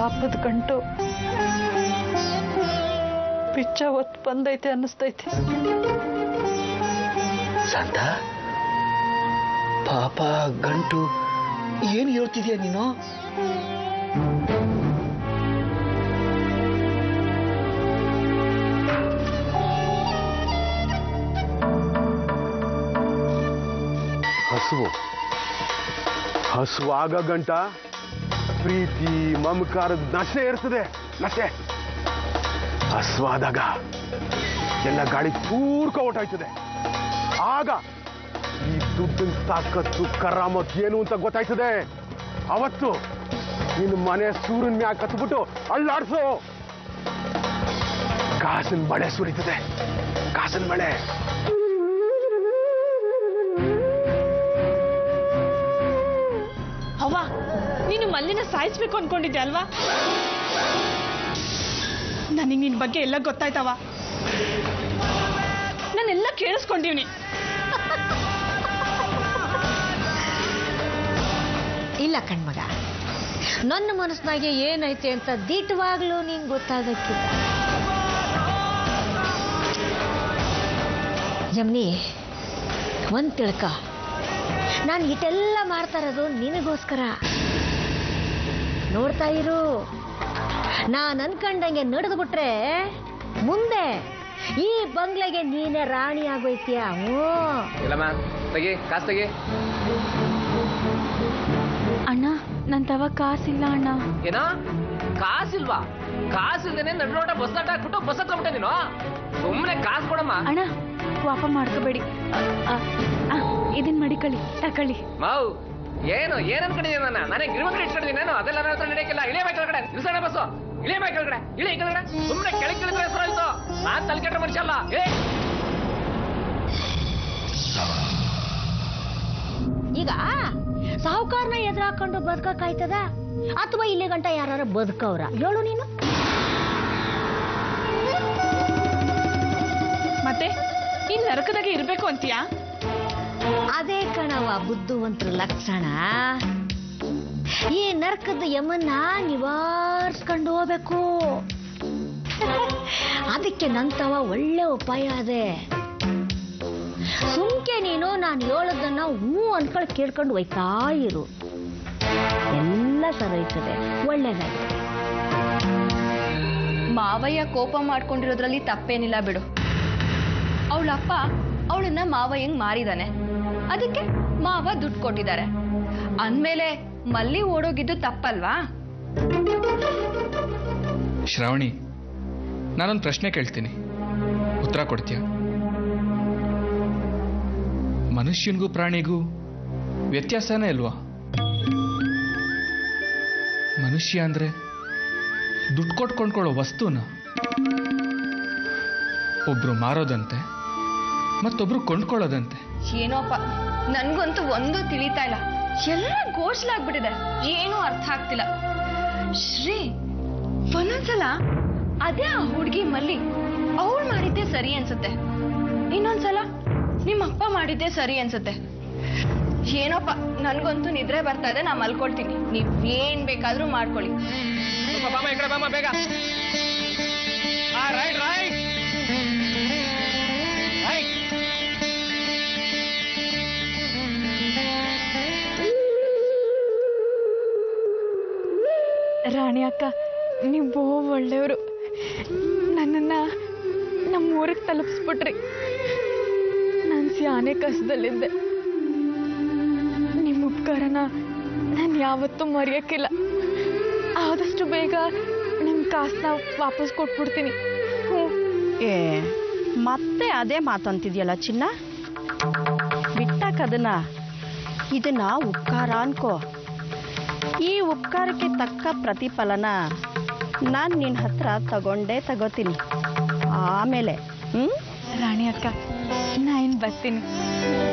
ಪಾಪದ ಗಂಟು ಪಿಚ್ಚ ಒತ್ತು ಬಂದೈತೆ ಅನ್ನಿಸ್ತೈತಿ ಶಾಂತ ಪಾಪ ಗಂಟು ಏನು ಹೇಳ್ತಿದ್ಯಾ ನೀನು ಹಸುವು ಹಸುವಾಗ ಗಂಟ ಪ್ರೀತಿ ಮಮಕಾರದ ನಶೆ ಇರ್ತದೆ ನಶೆ ಹಸುವಾದಾಗ ಎಲ್ಲ ಗಾಳಿ ಪೂರ್ಕ ಓಟಾಯ್ತದೆ ಆಗ ಈ ದುಡ್ಡಿನ ತಾಕತ್ತು ಕರಾಮತ್ ಏನು ಅಂತ ಗೊತ್ತಾಯ್ತದೆ ಅವತ್ತು ನಿನ್ನ ಮನೆ ಸೂರ್ಯನ ಮ್ಯಾಗ ಕತ್ಬಿಟ್ಟು ಅಲ್ಲಾಡ್ಸು ಕಾಸಿನ ಮಳೆ ಸುರಿತದೆ ಕಾಸಿನ ಮಳೆ ಅವ್ವ ನೀನು ಮಲ್ಲಿನ ಸಾಯಿಸ್ಬೇಕು ಅನ್ಕೊಂಡಿದ್ದೆ ಅಲ್ವಾ ನನಗೆ ನಿನ್ ಬಗ್ಗೆ ಎಲ್ಲ ಗೊತ್ತಾಯ್ತವ ನಾನೆಲ್ಲ ಕೇಳಿಸ್ಕೊಂಡಿವ್ನಿ ಇಲ್ಲ ಕಣ್ಮಗ ನನ್ನ ಮನಸ್ಸಿನಾಗೆ ಏನೈತೆ ಅಂತ ದಿಟ್ಟವಾಗ್ಲೂ ನೀನ್ ಗೊತ್ತಾಗಕ್ಕಿಲ್ಲ ಜಮ್ನಿ ಒಂದ್ ತಿಳ್ಕ ನಾನು ಇಟೆಲ್ಲ ಮಾಡ್ತಾ ಇರೋದು ನಿನಗೋಸ್ಕರ ನೋಡ್ತಾ ಇರು ನಾನು ಅನ್ಕಂಡಂಗೆ ನಡೆದು ಬಿಟ್ರೆ ಮುಂದೆ ಈ ಬಂಗ್ಲೆಗೆ ನೀನೇ ರಾಣಿ ಆಗೋಯ್ತೀಯ ಹ್ಞೂ ಇಲ್ಲಮ್ಮ ತೆಗಿ ಕಾಸು ತೆಗಿ ಅಣ್ಣ ನನ್ ತವ ಕಾಸಿಲ್ಲ ಅಣ್ಣ ಏನೋ ಕಾಸಿಲ್ವಾ ಕಾಸಿಲ್ದೇನೆ ನಡ್ರೋಟ ಬಸ್ ಅಡ್ಡ ಹಾಕ್ಬಿಟ್ಟು ಬಸ್ ಹತ್ಕೊಂಡ್ಬಿಟ್ಟೆ ನೀನು ಸುಮ್ಮನೆ ಕಾಸು ಕೊಡಮ್ಮ ಅಣ್ಣ ವಾಪ ಮಾಡ್ಕೋಬೇಡಿ ಇದನ್ ಮಡಿಕಳಿ ತಕೊಳ್ಳಿ ಮಾವು ಏನು ಏನ್ ಅನ್ಕೊಂಡಿದ್ದೀನಿ ನನ್ನ ನಾನೇ ಗಿರಿಮಂಗಡಿ ಇಟ್ಕೊಂಡಿದ್ದೀನಿ ನಾನು ಅದೆಲ್ಲ ನನ್ನ ಹತ್ರ ನಡೆಯಕ್ಕಿಲ್ಲ ಇಳಿಯ ಬೈ ಕೆಳಗಡೆ ನಿಲ್ಸೋಣ ಬಸ್ಸು ಇಳಿಯ ಬೈ ಕೆಳಗಡೆ ಇಳಿ ಈ ಕೆಳಗಡೆ ಸುಮ್ಮನೆ ಕೆಳಗೆ ಕೆಳಗಡೆ ಹೆಸರು ಆಯ್ತು ನಾನ್ ತಲೆ ಕೆಟ್ಟ ಮನುಷ್ಯ ಅಲ್ಲ ಏ ಈಗ ಸಾಹುಕಾರನ ಎದುರಾಕೊಂಡು ಬದುಕಕ್ಕಾಯ್ತದ ಅಥವಾ ಇಲ್ಲಿ ಗಂಟ ಯಾರ ಬದುಕವ್ರ ಹೇಳು ನೀನು ಮತ್ತೆ ಈ ನರಕದಾಗೆ ಇರ್ಬೇಕು ಅಂತೀಯಾ ಅದೇ ಕಣವ ಬುದ್ಧಿವಂತರ ಲಕ್ಷಣ ಈ ನರ್ಕದ ಯಮನ್ನ ನಿವಾರಿಸ್ಕೊಂಡು ಹೋಗ್ಬೇಕು ಅದಕ್ಕೆ ನಂತವ ಒಳ್ಳೆ ಉಪಾಯ ಅದೇ ಸುಮ್ಕೆ ನೀನು ನಾನು ಹೇಳೋದನ್ನ ಹ್ಞೂ ಅನ್ಕೊಂಡು ಕೇಳ್ಕೊಂಡು ಹೋಯ್ತಾ ಇರು ಎಲ್ಲ ಸರೋಯ್ತದೆ ಒಳ್ಳೇದಾಗಿದೆ ಮಾವಯ್ಯ ಕೋಪ ಮಾಡ್ಕೊಂಡಿರೋದ್ರಲ್ಲಿ ತಪ್ಪೇನಿಲ್ಲ ಬಿಡು ಅವಳಪ್ಪ ಅವಳನ್ನ ಮಾವಯ್ಯಂಗ್ ಮಾರಿದಾನೆ ಅದಕ್ಕೆ ಮಾವ ದುಡ್ಡು ಕೊಟ್ಟಿದ್ದಾರೆ ಅಂದ್ಮೇಲೆ ಮಲ್ಲಿ ಓಡೋಗಿದ್ದು ತಪ್ಪಲ್ವಾ ಶ್ರಾವಣಿ ನಾನೊಂದು ಪ್ರಶ್ನೆ ಕೇಳ್ತೀನಿ ಉತ್ತರ ಕೊಡ್ತೀಯ ಮನುಷ್ಯನಿಗೂ ಪ್ರಾಣಿಗೂ ವ್ಯತ್ಯಾಸನೇ ಇಲ್ವಾ ಮನುಷ್ಯ ಅಂದ್ರೆ ದುಡ್ಡು ಕೊಟ್ಟು ಕೊಂಡ್ಕೊಳ್ಳೋ ವಸ್ತುನ ಒಬ್ರು ಮಾರೋದಂತೆ ಮತ್ತೊಬ್ರು ಕೊಂಡ್ಕೊಳ್ಳೋದಂತೆ ಏನೋಪ್ಪ ನನ್ಗಂತೂ ಒಂದು ತಿಳಿತಾ ಇಲ್ಲ ಎಲ್ಲ ಗೋಷ್ಲಾಗ್ಬಿಟ್ಟಿದೆ ಏನೂ ಅರ್ಥ ಆಗ್ತಿಲ್ಲ ಶ್ರೀ ಒಂದೊಂದ್ಸಲ ಅದೇ ಆ ಹುಡುಗಿ ಮಲ್ಲಿ ಅವಳು ಮಾಡಿದ್ದೆ ಸರಿ ಅನ್ಸುತ್ತೆ ಇನ್ನೊಂದ್ಸಲ ನಿಮ್ಮ ಅಪ್ಪ ಮಾಡಿದ್ದೆ ಸರಿ ಅನ್ಸುತ್ತೆ ಏನೋಪ್ಪ ನನ್ಗಂತೂ ನಿದ್ರೆ ಬರ್ತಾ ಇದೆ ನಾ ಮಲ್ಕೊಳ್ತೀನಿ ನೀವ್ ಏನ್ ಬೇಕಾದ್ರೂ ಮಾಡ್ಕೊಳ್ಳಿ ಸ್ವಲ್ಪ ಬಾಮ ಈ ಕಡೆ ಬಾಮ ಬೇಗ ಆ ರೈಟ್ ರೈಟ್ ರೈಟ್ ರಾಣಿ ಅಕ್ಕ ನೀವು ಬಹು ಒಳ್ಳೆಯವರು ನನ್ನನ್ನ ನಮ್ಮ ಊರಿಗೆ ತಲುಪಿಸ್ಬಿಟ್ರಿ ನಾನು ಸ್ಯಾನೆ ಕಷ್ಟದಲ್ಲಿದ್ದೆ ನಿಮ್ಮ ಉಪಕಾರನ ನಾನು ಯಾವತ್ತೂ ಮರೆಯೋಕ್ಕಿಲ್ಲ ಆದಷ್ಟು ಬೇಗ ನಿಮ್ಮ ಕಾಸನ್ನ ವಾಪಸ್ ಕೊಟ್ಬಿಡ್ತೀನಿ ಹ್ಞೂ ಏ ಮತ್ತೆ ಅದೇ ಮಾತಂತಿದ್ಯಲ್ಲ ಚಿನ್ನ ಬಿಟ್ಟಾಕದನ್ನ ಇದನ್ನ ಉಪಕಾರ ಅನ್ಕೋ ಈ ಉಪಕಾರಕ್ಕೆ ತಕ್ಕ ಪ್ರತಿಫಲನ ನಾನು ನಿನ್ನ ಹತ್ರ ತಗೊಂಡೇ ತಗೋತೀನಿ ಆಮೇಲೆ ಹ್ಞೂ ರಾಣಿ ಅಕ್ಕ ನಾ ಇನ್ನು ಬರ್ತೀನಿ